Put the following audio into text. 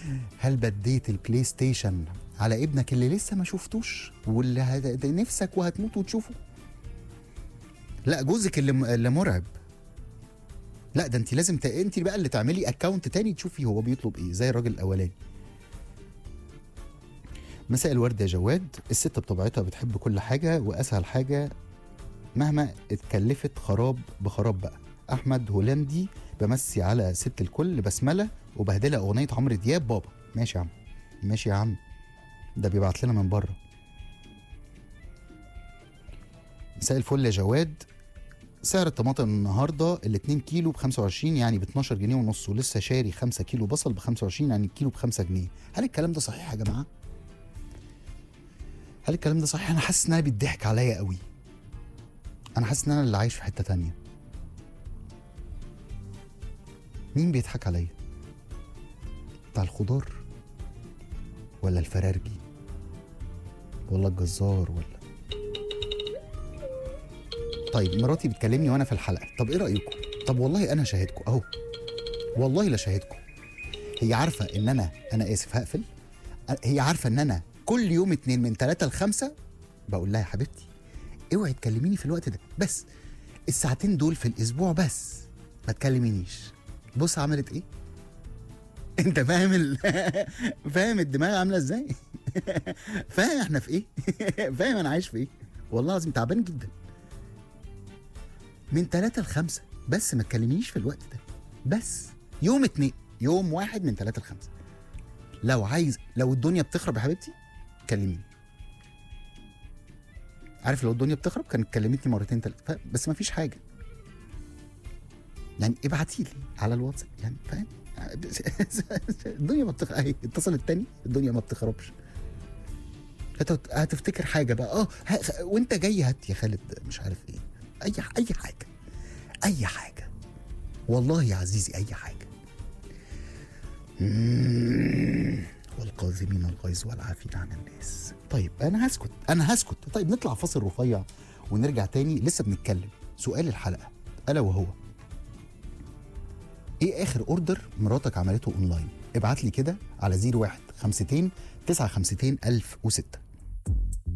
هل بديت البلاي ستيشن على ابنك اللي لسه ما شفتوش واللي هت- نفسك وهتموت وتشوفه لا جوزك اللي م- اللي مرعب لا ده انت لازم ت... انت بقى اللي تعملي اكونت تاني تشوفي هو بيطلب ايه زي الراجل الاولاني مساء الورد يا جواد الست بطبيعتها بتحب كل حاجه واسهل حاجه مهما اتكلفت خراب بخراب بقى احمد هولندي بمسي على ست الكل بسمله وبهدلها اغنيه عمرو دياب بابا ماشي يا عم ماشي يا عم ده بيبعت لنا من بره مساء الفل يا جواد سعر الطماطم النهارده ال 2 كيلو ب 25 يعني ب 12 جنيه ونص ولسه شاري 5 كيلو بصل ب 25 يعني الكيلو ب 5 جنيه هل الكلام ده صحيح يا جماعه هل الكلام ده صحيح انا حاسس ان انا بيضحك عليا قوي انا حاسس ان انا اللي عايش في حته تانية مين بيضحك عليا بتاع الخضار ولا الفرارجي ولا الجزار ولا طيب مراتي بتكلمني وانا في الحلقه طب ايه رايكم طب والله انا شاهدكم اهو والله لا شاهدكم هي عارفه ان انا انا اسف هقفل هي عارفه ان انا كل يوم اتنين من ثلاثة لخمسة بقول لها يا حبيبتي اوعي تكلميني في الوقت ده بس الساعتين دول في الاسبوع بس ما تكلمينيش بص عملت ايه انت فاهم ال... فاهم الدماغ عامله ازاي فاهم احنا في ايه فاهم انا عايش في ايه والله العظيم تعبان جدا من ثلاثة لخمسة بس ما تكلمنيش في الوقت ده بس يوم اتنين يوم واحد من ثلاثة لخمسة لو عايز لو الدنيا بتخرب يا حبيبتي كلميني عارف لو الدنيا بتخرب كانت كلمتني مرتين ثلاثة بس ما فيش حاجة يعني ابعتي لي على الواتساب يعني فاهم الدنيا ما بتخرب اهي اتصل التاني الدنيا ما بتخربش هت- هتفتكر حاجة بقى اه ه- وانت جاي هات يا خالد مش عارف ايه اي اي حاجة اي حاجة والله يا عزيزي اي حاجة مم. والقاذمين الغيظ والعافين عن الناس طيب انا هسكت انا هسكت طيب نطلع فاصل رفيع ونرجع تاني لسه بنتكلم سؤال الحلقه الا وهو ايه اخر اوردر مراتك عملته اونلاين ابعت لي كده على 01 52 952 1006